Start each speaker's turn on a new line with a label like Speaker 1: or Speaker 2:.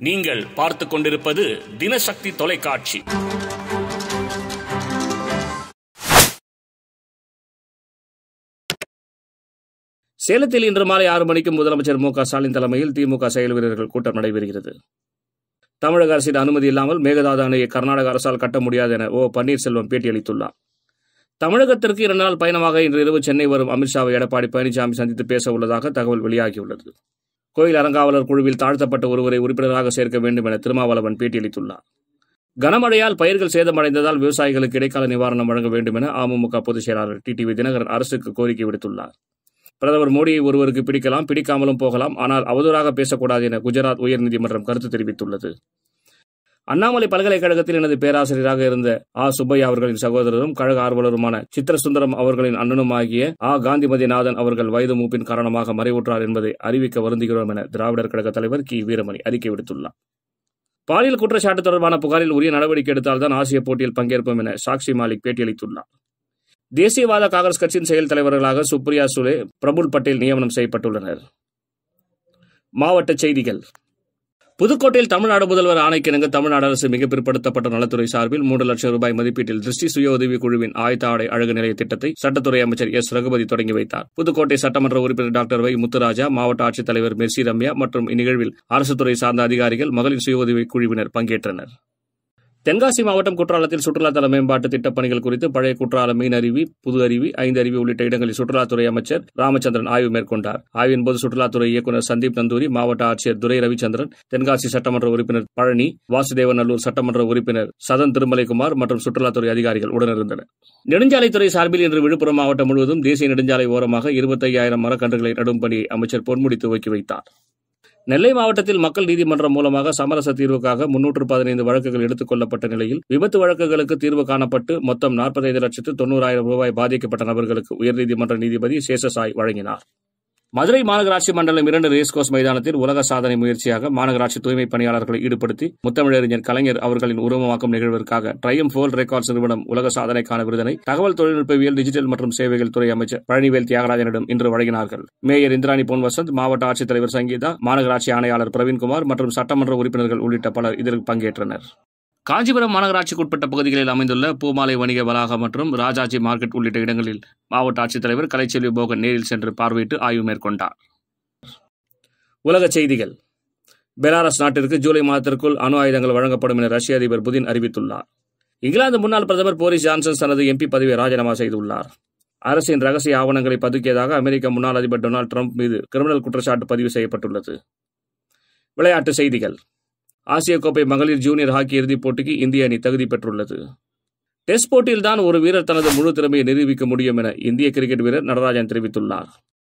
Speaker 1: நீங்கள் பார்த்துக் கொண்டிருப்பது தினசக்தி தொலைக்காட்சி சேலத்தில் இன்று மாலை ஆறு மணிக்கு முதலமைச்சர் மு க ஸ்டாலின் தலைமையில் திமுக செயல் வீரர்கள் கூட்டம் நடைபெறுகிறது தமிழக அரசின் அனுமதி இல்லாமல் மேகதாது அணையை கர்நாடக அரசால் கட்ட முடியாது என ஓ பன்னீர்செல்வம் பேட்டியளித்துள்ளார் தமிழகத்திற்கு இரண்டு நாள் பயணமாக இன்று இரவு சென்னை வரும் அமித்ஷாவை எடப்பாடி பழனிசாமி சந்தித்து பேச உள்ளதாக தகவல் வெளியாகியுள்ளது கோயில் அறங்காவலர் குழுவில் தாழ்த்தப்பட்ட ஒருவரை உறுப்பினராக சேர்க்க வேண்டும் என திருமாவளவன் பேட்டியளித்துள்ளார் கனமழையால் பயிர்கள் சேதமடைந்ததால் விவசாயிகளுக்கு இடைக்கால நிவாரணம் வழங்க வேண்டும் என அமமுக பொதுச் செயலாளர் டிடிவி தினகரன் அரசுக்கு கோரிக்கை விடுத்துள்ளார் பிரதமர் மோடியை ஒருவருக்கு பிடிக்கலாம் பிடிக்காமலும் போகலாம் ஆனால் அவதூறாக பேசக்கூடாது என குஜராத் உயர்நீதிமன்றம் கருத்து தெரிவித்துள்ளது அண்ணாமலை பல்கலைக்கழகத்தில் எனது பேராசிரியராக இருந்த ஆ சுப்பையா அவர்களின் சகோதரரும் கழக ஆர்வலருமான சித்திரசுந்தரம் அவர்களின் அண்ணனுமாகிய ஆ காந்திமதிநாதன் அவர்கள் வயது மூப்பின் காரணமாக மறைவுற்றார் என்பதை அறிவிக்க வருந்துகிறோம் என திராவிடர் கழக தலைவர் கி வீரமணி அறிக்கை விடுத்துள்ளார் பாலியல் குற்றச்சாட்டு தொடர்பான புகாரில் உரிய நடவடிக்கை எடுத்தால்தான் ஆசிய போட்டியில் பங்கேற்போம் என சாக்ஷி மாலிக் பேட்டியளித்துள்ளார் தேசியவாத காங்கிரஸ் கட்சியின் செயல் தலைவர்களாக சுப்ரியா சுலே பிரபுல் பட்டேல் நியமனம் செய்யப்பட்டுள்ளனர் மாவட்ட செய்திகள் புதுக்கோட்டையில் தமிழ்நாடு முதல்வர் ஆணைக்கிணங்க தமிழ்நாடு அரசு மிக பிற்படுத்தப்பட்ட நலத்துறை சார்பில் மூன்று லட்சம் ரூபாய் மதிப்பீட்டில் திருஷ்டி சுய உதவி குழுவின் ஆயத்த ஆடை அழகு நிலைய திட்டத்தை சட்டத்துறை அமைச்சர் எஸ் ரகுபதி தொடங்கி வைத்தார் புதுக்கோட்டை சட்டமன்ற உறுப்பினர் டாக்டர் வை முத்துராஜா மாவட்ட ஆட்சித்தலைவர் மெர்சி ரம்யா மற்றும் இந்நிகழ்வில் அரசு துறை சார்ந்த அதிகாரிகள் மகளிர் சுய உதவி குழுவினர் பங்கேற்றனர் தென்காசி மாவட்டம் குற்றாலத்தில் சுற்றுலாத்தல மேம்பாட்டு திட்டப் பணிகள் குறித்து பழைய குற்றாலம் மீன் அருவி புது அருவி ஐந்து அருவி உள்ளிட்ட இடங்களில் சுற்றுலாத்துறை அமைச்சர் ராமச்சந்திரன் ஆய்வு மேற்கொண்டார் ஆய்வின் போது சுற்றுலாத்துறை இயக்குநர் சந்தீப் நந்தூரி மாவட்ட ஆட்சியர் துரை ரவிச்சந்திரன் தென்காசி சட்டமன்ற உறுப்பினர் பழனி வாசுதேவநல்லூர் சட்டமன்ற உறுப்பினர் சதன் திருமலைக்குமார் மற்றும் சுற்றுலாத்துறை அதிகாரிகள் உடனிருந்தனர் நெடுஞ்சாலைத்துறை சார்பில் இன்று விழுப்புரம் மாவட்டம் முழுவதும் தேசிய நெடுஞ்சாலை ஓரமாக இருபத்தையாயிரம் மரக்கன்றுகளை நடும் பணியை அமைச்சர் பொன்முடி துவக்கி வைத்தார் நெல்லை மாவட்டத்தில் மக்கள் நீதிமன்றம் மூலமாக சமரச தீர்வுக்காக முன்னூற்று பதினைந்து வழக்குகள் எடுத்துக் கொள்ளப்பட்ட நிலையில் விபத்து வழக்குகளுக்கு தீர்வு காணப்பட்டு மொத்தம் நாற்பத்தைந்து லட்சத்து தொண்ணூறாயிரம் ரூபாய் பாதிக்கப்பட்ட நபர்களுக்கு உயர்நீதிமன்ற நீதிபதி சேஷசாய் வழங்கினார் மதுரை மாநகராட்சி மண்டலம் இரண்டு ரேஸ்கோஸ் மைதானத்தில் உலக சாதனை முயற்சியாக மாநகராட்சி தூய்மை பணியாளர்களை ஈடுபடுத்தி முத்தமிழறிஞர் கலைஞர் அவர்களின் உருவமாக்கும் நிகழ்விற்காக ட்ரையம் ஃபோல் ரெக்கார்ட்ஸ் நிறுவனம் உலக சாதனைக்கான விருதினை தகவல் தொழில்நுட்பவியல் டிஜிட்டல் மற்றும் சேவைகள் துறை அமைச்சர் பழனிவேல் தியாகராஜனிடம் இன்று வழங்கினார்கள் மேயர் இந்திராணி பொன் வசந்த் மாவட்ட ஆட்சித்தலைவர் சங்கீதா மாநகராட்சி ஆணையாளர் பிரவீன்குமார் மற்றும் சட்டமன்ற உறுப்பினர்கள் உள்ளிட்ட பலர் இதில் பங்கேற்றனர் காஞ்சிபுரம் மாநகராட்சிக்குட்பட்ட பகுதிகளில் அமைந்துள்ள பூமாலை வணிக வளாகம் மற்றும் ராஜாஜி மார்க்கெட் உள்ளிட்ட இடங்களில் மாவட்ட ஆட்சித்தலைவர் கலைச்செல்வி போகன் நேரில் சென்று பார்வையிட்டு ஆய்வு மேற்கொண்டார் உலகச் செய்திகள் பெலாரஸ் நாட்டிற்கு ஜூலை மாதத்திற்குள் அணு ஆயுதங்கள் வழங்கப்படும் என ரஷ்ய அதிபர் புதின் அறிவித்துள்ளார் இங்கிலாந்து முன்னாள் பிரதமர் போரிஸ் ஜான்சன் தனது எம்பி பதவியை ராஜினாமா செய்துள்ளார் அரசின் ரகசிய ஆவணங்களை பதுக்கியதாக அமெரிக்க முன்னாள் அதிபர் டொனால்டு ட்ரம்ப் மீது கிரிமினல் குற்றச்சாட்டு பதிவு செய்யப்பட்டுள்ளது விளையாட்டுச் செய்திகள் ஆசிய கோப்பை மகளிர் ஜூனியர் ஹாக்கி இறுதிப் போட்டிக்கு இந்திய அணி தகுதி பெற்றுள்ளது டெஸ்ட் போட்டியில்தான் ஒரு வீரர் தனது முழு திறமையை நிரூபிக்க முடியும் என இந்திய கிரிக்கெட் வீரர் நடராஜன் தெரிவித்துள்ளார்